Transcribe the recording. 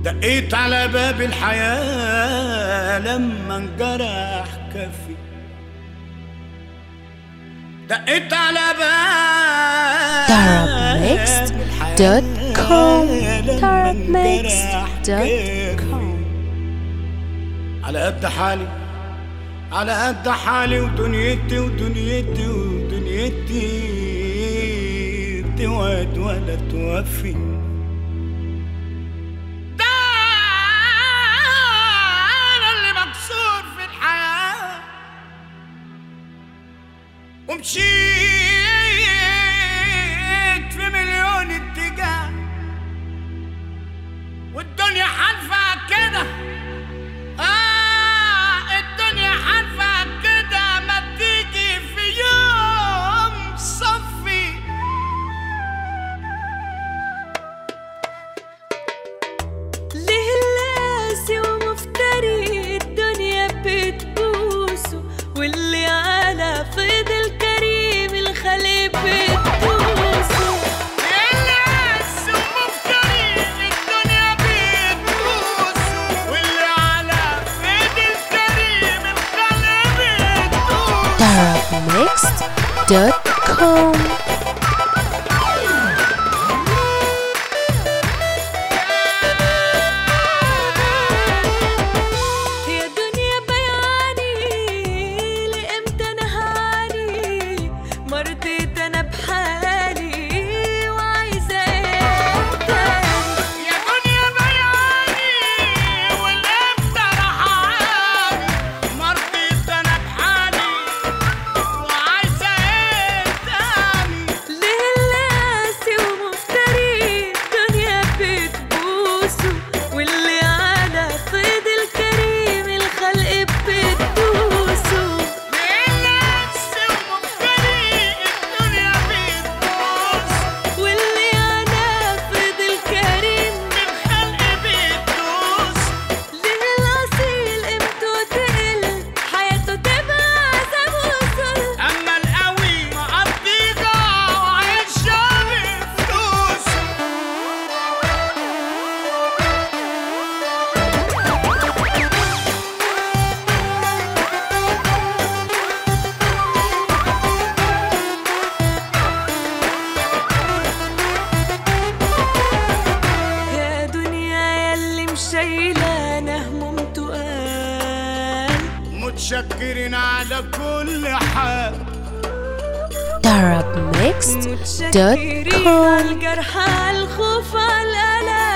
دقيت على باب الحياة لما انجرح كفي دقيت على باب Darabmixed.com لما انجرح Darabmixed.com كفي. على قد حالي على قد حالي ودنيتي ودنيتي ودنيتي توعد ولا توفي ده انا اللي مكسور في الحياه ومشيت في مليون اتجاه والدنيا حالفة كده آه الدنيا حالفة كده ما تيجي في يوم صفي ليه اللاسي ومفتري الدنيا بتبوسه واللي على فيض الكريم الخليق بتبوسه الناس ومفتري الدنيا بتبوس واللي على ايد الكريم الخلق بتبوس Darabmixed.com يا دنيا بياني لامتى انا هاني مرضيت انا بحالي وعايزه ايه تاني يا دنيا بياني والامتى راح اعاني مرضيت انا بحالي وعايزه ايه تاني ليه اللاسي ومفتري الدنيا بتبوسه واللي على فيض الكريم الخلق بتبوسه الناس ومفتري الدنيا بتبوس واللي على فيض الكريم الخلق بتدوس ليه الأصيل قيمته تقل حياته تبقى عذاب وصل اما القوي مقضيها وعيشها بفلوس يا دنيا يلي مشيلانة هموم تقال متشكرين على كل حال Darabmixed.com متشكرين على الجرح على الخوف على الألم